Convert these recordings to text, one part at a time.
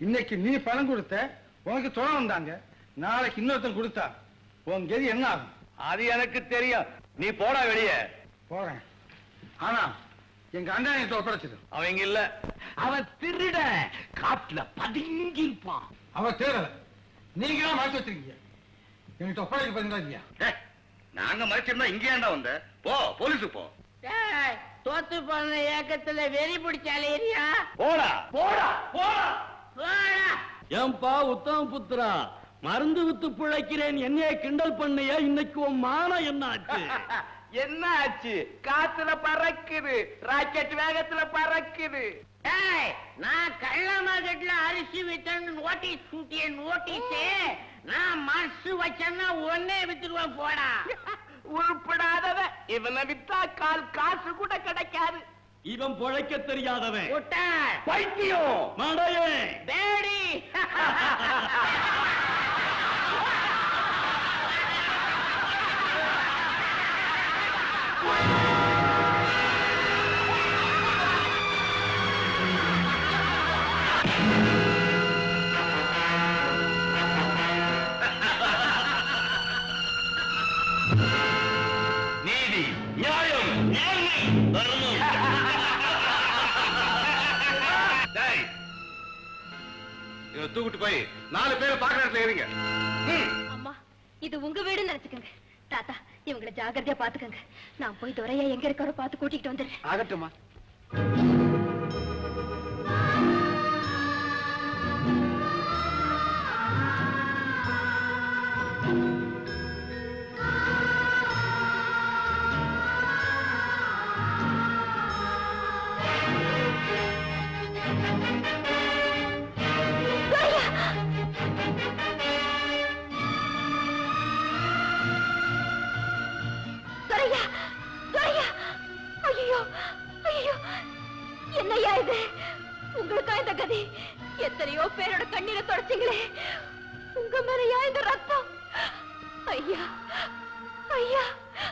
இன்னைக்கு நீ பணம் கொடுத்த உனக்கு துணை வந்தாங்க நாளைக்கு இன்னொருத்தன் கொடுத்தா உன் கதி என்ன ஆகும் அது எனக்கு தெரியும் நீ போடா வெளியே போறேன் ஆனா எங்க அண்ணன் ஒப்படைச்சிடு அவங்க இல்ல அவன் திருட காட்டுல பதுங்கி இருப்பான் அவ தேடல நீங்க தான் மறைச்சு வச்சிருக்கீங்க என்கிட்ட ஒப்படைக்க பாத்தீங்களா இல்லையா ஏய், நாங்க மறைச்சிருந்தா இங்கே ஏன்டா வந்த போ போலீஸுக்கு போ டேய், தோத்து போன ஏக்கத்துல வெறி பிடிச்சாலேரியா போடா போடா போடா போடா ஏன்பா உத்தம புத்திரா மருந்து வித்து பிழைக்கிறேன் என்னைய கிண்டல் பண்ணியா இன்னைக்கு உன் மானம் என்ன ஆச்சு என்ன ஆச்சு காத்துல பறக்குது ராக்கெட் வேகத்துல பறக்குது டேய், நான் கள்ள மார்க்கெட்ல அரிசி வித்தேன்னு நோட்டீஸ் சுட்டியேன் நோட்டீஸ் நான் மனசு வச்சேன்னா ஒன்னே வித்துருவேன் போடா உருப்படாதவ இவனை வித்தா கால் காசு கூட கிடைக்காது இவன் பிழைக்க தெரியாதவன் முட்டாள் பைத்தியம் மடையே பேடி நீதி நியாயம் நேர்மை தர்மம் டேய், இவனை தூக்கிட்டு போய் நாலு பேரை பாக்குற இடத்துல இருங்க அம்மா இது உங்க வீடுன்னு நினைச்சுக்கோங்க தாத்தா இவங்களை ஜாகிரதையா பாத்துக்கோங்க நான் போய் துரையா எங்க இருக்காரோ பார்த்து கூட்டிட்டு வந்துடுறேன் ஆகட்டுமா துரையா துரையா ஐயோ ஐயோ என்னய்யா இது உங்களுக்கா இந்த கதி எத்தனையோ பேரோட கண்ணீரை தொடச்சிங்களே உங்க மேலையா இந்த ரத்தம் ஐயா ஐயா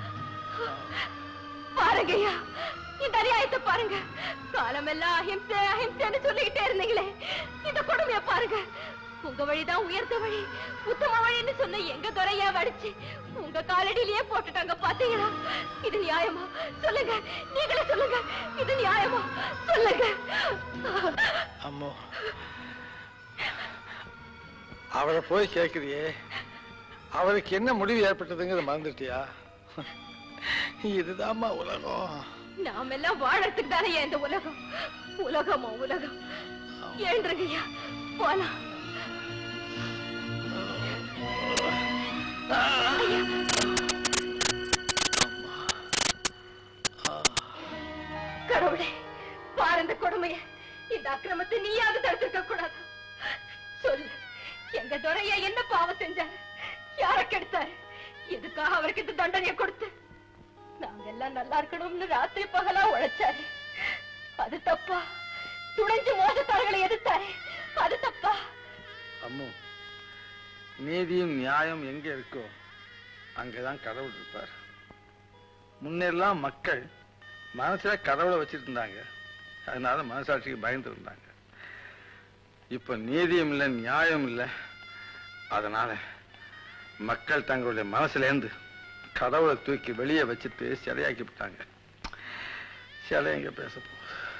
பாருங்கய்யா இந்த அநியாயத்தை பாருங்க காலமெல்லாம் அஹிம்சை அஹிம்சைன்னு சொல்லிக்கிட்டே இருந்தீங்களே இந்த கொடுமையை பாருங்க உங்க வழிதான் உயர்ந்த வழி உத்தம வழின்னு சொன்ன எங்க துறையா வடிச்சு உங்க காலடியிலேயே போட்டுட்டாங்க பாத்தீங்களா இது நியாயமா சொல்லுங்க நீங்களே சொல்லுங்க இது நியாயமா சொல்லுங்க அம்மோ அவரை போய் கேட்குறியே அவருக்கு என்ன முடிவு ஏற்பட்டதுங்கிறத மறந்துட்டியா இதுதாம்மா உலகம் நாம எல்லாம் வாழறதுக்கு தானே இந்த உலகம் உலகமா உலகம் எழுந்துருங்கய்யா போலாம் கடவுளே பாரு இந்த கொடுமைய இந்த அக்கிரமத்தை நீயாவது தடுத்திருக்க கூடாது சொல்லு எங்க துறைய என்ன பாவம் செஞ்சாரு யார கெடுத்தாரு எதுக்காக அவருக்கு இந்த தண்டனையை கொடுத்து நாங்க எல்லாம் நல்லா இருக்கணும்னு ராத்திரி பகலா உழைச்சாரு அது தப்பா துணைஞ்சு மோசத்தார்களை எதிர்த்தாரு அது தப்பா அம்மு நீதியும் நியாயம் எங்க இருக்கோ அங்கதான் கடவுள் இருப்பார் முன்னெல்லாம் மக்கள் மனசுல கடவுளை வச்சிட்டு இருந்தாங்க அதனால மனசாட்சிக்கு பயந்து இருந்தாங்க இப்ப நீதியும் இல்லை நியாயம் இல்லை அதனால மக்கள் தங்களுடைய மனசுல இருந்து கடவுளை தூக்கி வெளியே வச்சுட்டு சிலையாக்கி விட்டாங்க சிலை எங்க பேச போகுது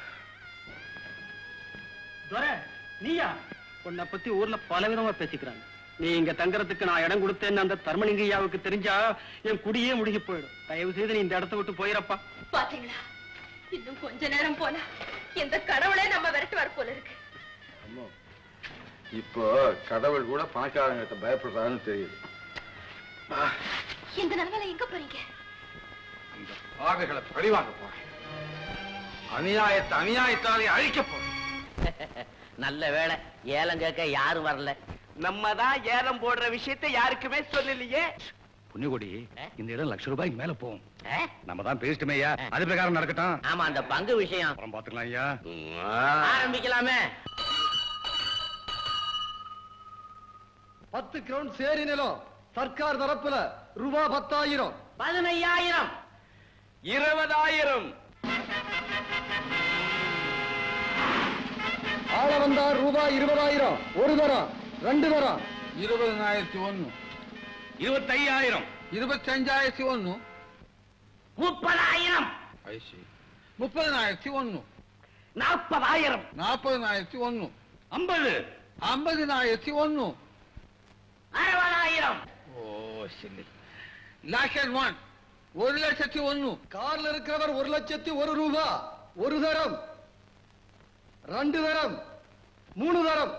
துரை நீயா உன்னை பத்தி ஊர்ல பல விதமா பேசிக்கிறாங்க நீ இங்க தங்கறதுக்கு நான் இடம் கொடுத்தேன்னு அந்த தர்மலிங்கையாவுக்கு தெரிஞ்சா என் குடியே முழுகி போயிடும் தயவு செய்து நீ இந்த இடத்த விட்டு போயிரப்பா பாத்தீங்களா இன்னும் கொஞ்ச நேரம் போனா இந்த கடவுளே நம்ம விரட்டுவார் போல இருக்கு அம்மோ, இப்போ கடவுள் கூட பணக்காரங்கிட்ட பயப்படுறாருன்னு தெரியுது ஆ, இந்த நிலைமையில எங்க போறீங்க இந்த பாவிகளை பழிவாங்க போறேன் அநியாயத்தை அநியாயத்தாலே அழிக்க போறேன் நல்ல வேளை ஏலம் கேட்க யாரும் வரல நம்ம தான் ஏலம் போடுற விஷயத்தை யாருக்குமே சொல்லலையே புண்ணியகோடி இந்த இடம் லட்ச ரூபாய்க்கு மேல போகும் ஆ? நம்ம தான் பேசிட்டுமே ஐயா அது பிரகாரம் நடக்கட்டும் ஆமா அந்த பங்கு விஷயம் அப்புறம் பாத்துக்கலாம் ஐயா ஆரம்பிக்கலாமே பத்து கிரவுண்ட் சேரி நிலம் சர்க்கார் தரப்புல ரூபா பத்தாயிரம் பதினையாயிரம் இருபதாயிரம் ஆள வந்தார் ரூபாய் இருபதாயிரம் ஒரு தரம் ரெண்டு தரம் இருபதனாயிரத்தி ஒண்ணு இருபத்தையாயிரம் இருபத்தஞ்சாயிரத்தி ஒண்ணு முப்பதாயிரம் ஐசி முப்பதனாயிரத்தி ஒண்ணு நாற்பதாயிரம் நாற்பதனாயிரத்தி ஒண்ணு ஐம்பது ஐம்பதினாயிரத்தி ஒண்ணு அறுபதாயிரம் ஓ சரி லாஷன் ஒன் ஒரு லட்சத்தி ஒண்ணு கார்ல இருக்கிறவர் ஒரு லட்சத்தி ஒரு ரூபா ஒரு தரம் ரெண்டு தரம் மூணு தரம்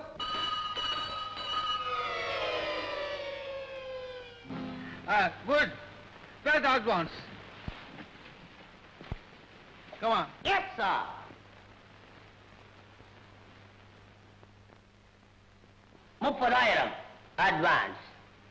good bad advance comma yes sir முப்பதாயிரம் அட்வான்ஸ்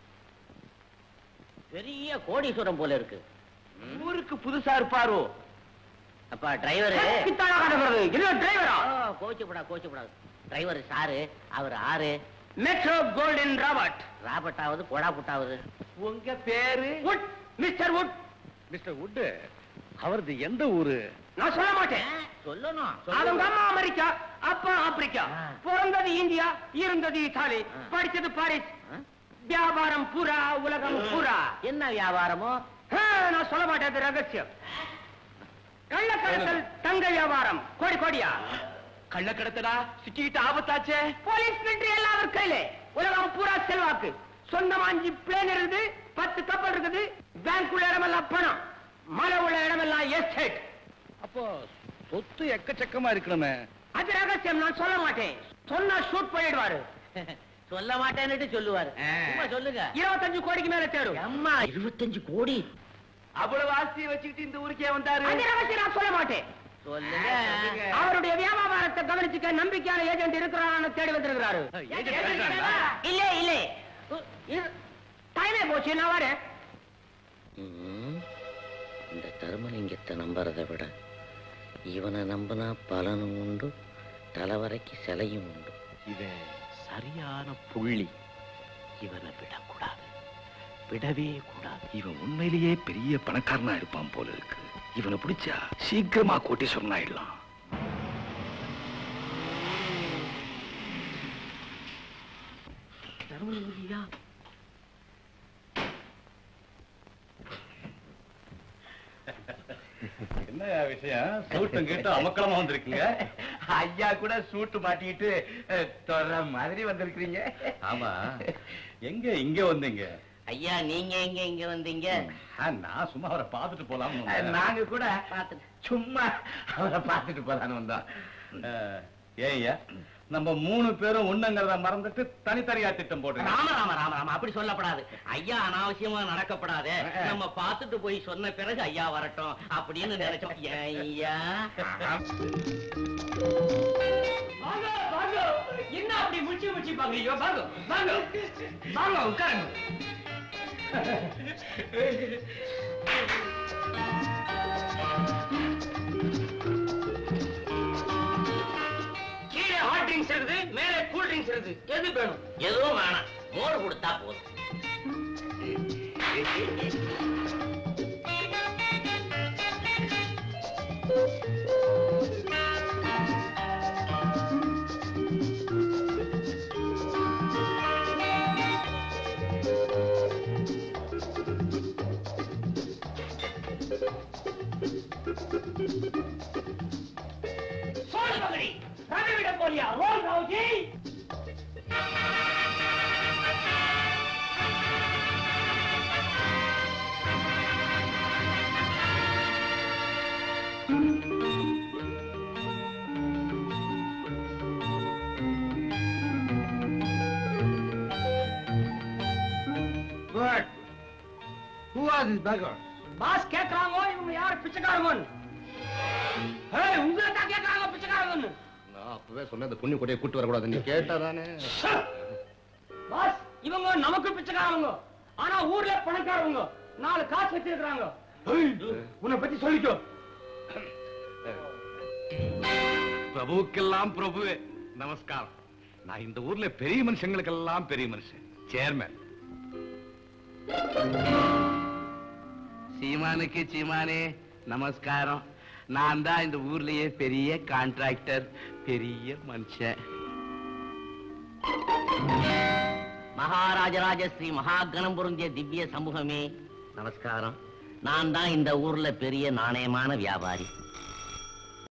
பெரிய கோடீஸ்வரம் போல இருக்கு ஊருக்கு புதுசா இருப்பாரோ அப்பா டிரைவர் டிரைவரா கோச்சுப்படா கோச்சுப்படாது டிரைவர் சாரு அவர் ஆறு மெட்ரோ கோல்டன் ராபர்ட் ராபர்ட் ஆகுது கொடா புட்டாவது உங்க பேரு wood mister wood mister wood அவரது எந்த ஊரு நான் சொல்ல மாட்டேன் சொல்லணும் அவங்க சொல்லணும். அம்மா அமெரிக்கா அப்பா ஆப்பிரிக்கா ஆ. பிறந்தது இந்தியா இருந்தது இத்தாலி ஆ. படிச்சது பாரிஸ் ஆ? வியாபாரம் பூரா உலகம் பூரா என்ன வியாபாரமோ ஆ, நான் சொல்ல மாட்டேன் அது ரகசியம் கள்ளக்கடத்தல் தங்க வியாபாரம் கோடி கோடியா கள்ளக்கடத்தலா சுற்றிக்கிட்டு ஆபத்தாச்சே போலீஸ் மிலிட்டரி எல்லாம் அவர் கையில உலகம் பூரா செல்வாக்கு சொந்தமா அஞ்சு பிளேன் இருக்குது பத்து கப்பல் இருக்குது பேங்க் உள்ள இடமெல்லாம் பணம் மலை உள்ள இடமெல்லாம் எஸ்டேட் அப்போ சொத்து எக்கச்சக்கமா இருக்கணுமே அது ரகசியம் நான் சொல்ல மாட்டேன் சொன்னா ஷூட் பண்ணிடுவாரு சொல்ல மாட்டேன்னுட்டு சொல்லுவாரு சும்மா சொல்லுங்க இருபத்தஞ்சு கோடிக்கு மேல தேடும் அம்மா இருபத்தஞ்சு கோடி அவ்வளவு ஆஸ்தியை வச்சுக்கிட்டு இந்த ஊருக்கே வந்தாரு அது ரகசியம் நான் சொல்ல மாட்டேன் சொல்லுங்க அவருடைய வியாபாரத்தை கவனிச்சுக்க நம்பிக்கையான ஏஜென்ட் இருக்கிறான்னு தேடி வந்திருக்கிறாரு agent இருக்காங்களா? இல்ல இல்ல டைமே போச்சு நான் வரேன் ம், இந்த தர்மலிங்கத்தை நம்புறதை விட இவனை நம்பினா பலனும் உண்டு தலைவரைக்கு சிலையும் உண்டு இவன் சரியான புள்ளி இவனை விடக்கூடாது விடவே கூடாது இவன் உண்மையிலேயே பெரிய பணக்காரனா இருப்பான் போல இருக்கு இவனை பிடிச்சா சீக்கிரமா கோட்டீஸ்வரன் ஆயிடலாம் என்ன விஷயம் சூட்டும் கேட்டு அமக்களமா வந்திருக்கீங்க ஐயா கூட சூட்டு மாட்டிக்கிட்டு தொற மாதிரி வந்திருக்கிறீங்க ஆமா எங்க இங்க வந்தீங்க ஐயா நீங்க எங்க இங்க வந்தீங்க ஆ, நான் சும்மா அவரை பார்த்துட்டு போலாம்னு வந்தேன். நாங்க கூட பார்த்துட்டு சும்மா அவரை பார்த்துட்டு போலான்னு வந்தோம் அஹ், ஏய்யா நம்ம மூணு பேரும் ஒண்ணுங்கிறத மறந்துட்டு தனித்தனியா திட்டம் போட்டுருக்கோம் ராம ராம ராம ராம அப்படி சொல்லப்படாது ஐயா அனாவசியமா நடக்கப்படாது நம்ம பார்த்துட்டு போய் சொன்ன பிறகு ஐயா வரட்டும் அப்படின்னு நினைச்சோம் ஏன் ஐயா வாங்க வாங்க என்ன அப்படி முடிச்சு முடிச்சு பாக்குறீங்க வாங்க வாங்க வாங்க உட்காருங்க கீழே ஹாட் ட்ரிங்க்ஸ் இருக்குது மேலே கூல் ட்ரிங்க்ஸ் இருக்குது எது வேணும் எதுவும் வேணாம் மோர் கொடுத்தா போதும் சோழ மகடி ரவி விட போலியா ரோல் Raoji Good. Who are these beggars? Boss கேக்குறாங்க இவங்க யார் பிச்சைக்காரங்கன்னு ஏய் உங்களை தான் கேக்குறாங்க பிச்சைக்காரங்கன்னு நான் அப்பவே சொன்னேன் இந்த புண்ணி கொட்டையை கூட்டு வரக்கூடாது நீ கேட்டாதானே பாஸ் இவங்க நமக்கு பிச்சைக்காரங்க ஆனா ஊர்ல பணக்காரவங்க நாலு காசு வச்சிருக்காங்க உன்னை பத்தி சொல்லிக்கோ பிரபுக்கெல்லாம் பிரபுவே நமஸ்காரம் நான் இந்த ஊர்ல பெரிய மனுஷங்களுக்கெல்லாம் பெரிய மனுஷன் சேர்மேன் சீமானுக்கு சீமானே நமஸ்காரம் நான் தான் இந்த ஊர்லயே பெரிய கான்ட்ராக்டர் பெரிய மனுஷன் மகாராஜராஜ ஸ்ரீ மகாகணம் பொருந்திய திவ்ய சமூகமே நமஸ்காரம் நான் தான் இந்த ஊர்ல பெரிய நாணயமான வியாபாரி